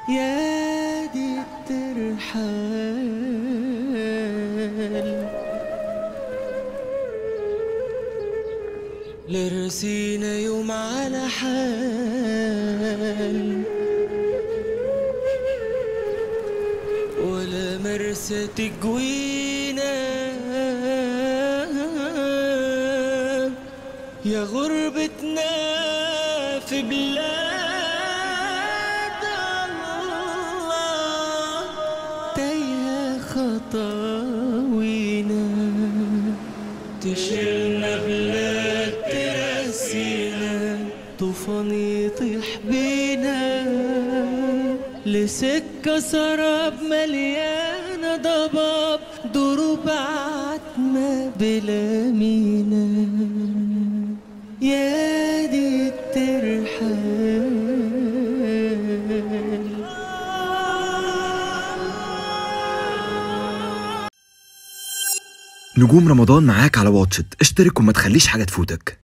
يا دي الترحال لرسينا يوم على حال ولا مرسى تجوينا يا غربتنا في بلاد الله تايهة خطاوينا تشيلنا بلاد ترسينا طوفان يطيح بينا لسكة سراب مليانة ضباب دروب عتمة بلا مينا يا دي الترحال نجوم رمضان معاك على واتشت اشترك وما تخليش حاجة تفوتك